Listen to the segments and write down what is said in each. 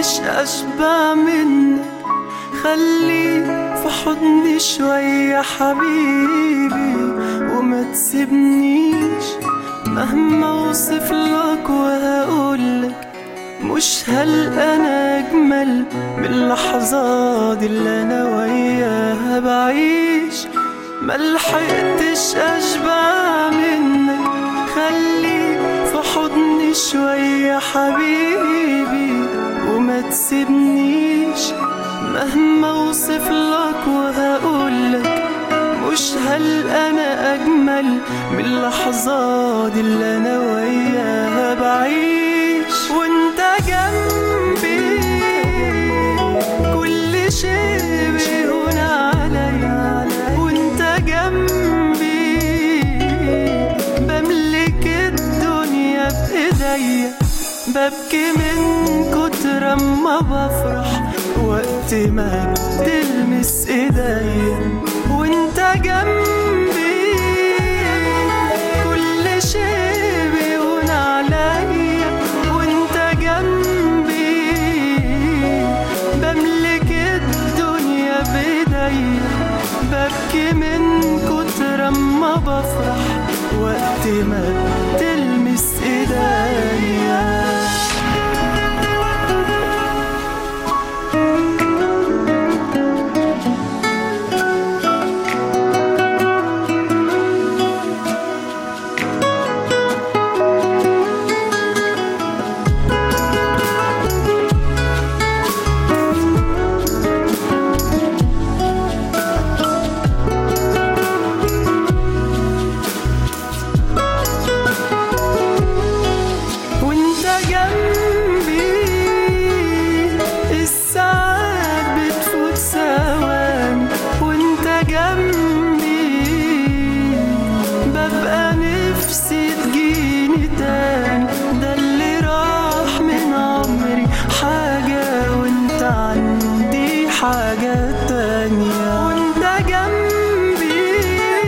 لحقتش اشبع منك خليك في حضني شوية حبيبي وما تسيبنيش مهما اوصف لك وهقولك مش هل انا اجمل من اللحظات اللي انا وياها بعيش ملحقتش اشبع منك خليك في حضني شوية حبيبي وما تسيبنيش مهما اوصف لك وهقولك مش هل انا اجمل من اللحظات اللي انا وياها بعيش وانت جنبي كل شيء بيهون عليا وانت جنبي بملك الدنيا بايديا ببكي من كتر ما بفرح وقت ما تلمس ايديا وانت جنبي كل شيء بيهون عليا وانت جنبي بملك الدنيا بايديا ببكي من كتر ما بفرح وقت ما تلمس ايديا وانت جنبي الساعات بتفوت ثواني وانت جنبي ببقى نفسي تجيني تاني ده اللي راح من عمري حاجة وانت عندي حاجة تانية وانت جنبي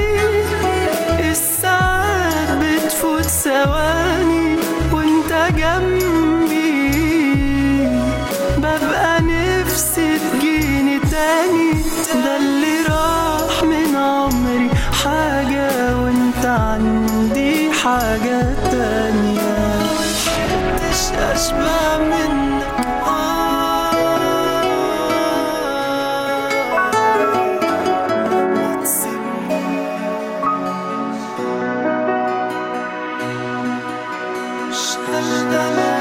الساعات بتفوت ثواني وانت جنبي ببقى نفسي تجيني تاني ده اللي راح من عمري حاجة وانت عندي حاجة تانية مش أشبه منك آه ما تسيبنيش مش هشتغل